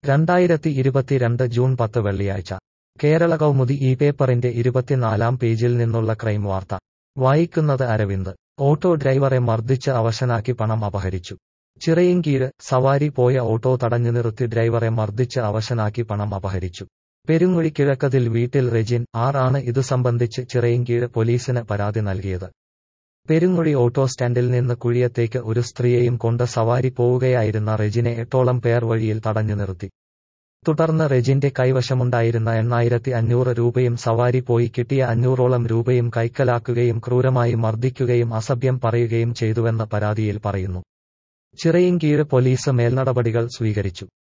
രണ്ടായിരത്തി ഇരുപത്തിരണ്ട് ജൂൺ പത്ത് വെള്ളിയാഴ്ച കേരള കൗമുദി ഈ പേപ്പറിന്റെ ഇരുപത്തിനാലാം പേജിൽ നിന്നുള്ള ക്രൈം വാർത്ത വായിക്കുന്നത് അരവിന്ദ് ഓട്ടോ ഡ്രൈവറെ മർദ്ദിച്ച് അവശനാക്കി പണം അപഹരിച്ചു ചിറയിൻകീഴ് സവാരി പോയ ഓട്ടോ തടഞ്ഞു നിർത്തി ഡ്രൈവറെ മർദ്ദിച്ച് അവശനാക്കി പണം അപഹരിച്ചു പെരുങ്ങുഴി കിഴക്കതിൽ വീട്ടിൽ റെജിൻ ആർ ആണ് ഇതു സംബന്ധിച്ച് ചിറയിൻകീഴ് പോലീസിന് പരാതി നൽകിയത് പെരുങ്ങുഴി ഓട്ടോ സ്റ്റാൻഡിൽ നിന്ന് കുഴിയത്തേക്ക് ഒരു സ്ത്രീയെയും കൊണ്ട് സവാരി പോവുകയായിരുന്ന റെജിനെ എട്ടോളം പേർ വഴിയിൽ തടഞ്ഞു നിർത്തി തുടർന്ന് റെജിന്റെ കൈവശമുണ്ടായിരുന്ന എണ്ണായിരത്തി അഞ്ഞൂറ് രൂപയും സവാരി പോയി കിട്ടിയ അഞ്ഞൂറോളം രൂപയും കൈക്കലാക്കുകയും ക്രൂരമായി മർദ്ദിക്കുകയും അസഭ്യം പറയുകയും ചെയ്തുവെന്ന് പരാതിയിൽ പറയുന്നു ചിറയിൻകീഴ് പോലീസ് മേൽനടപടികൾ സ്വീകരിച്ചു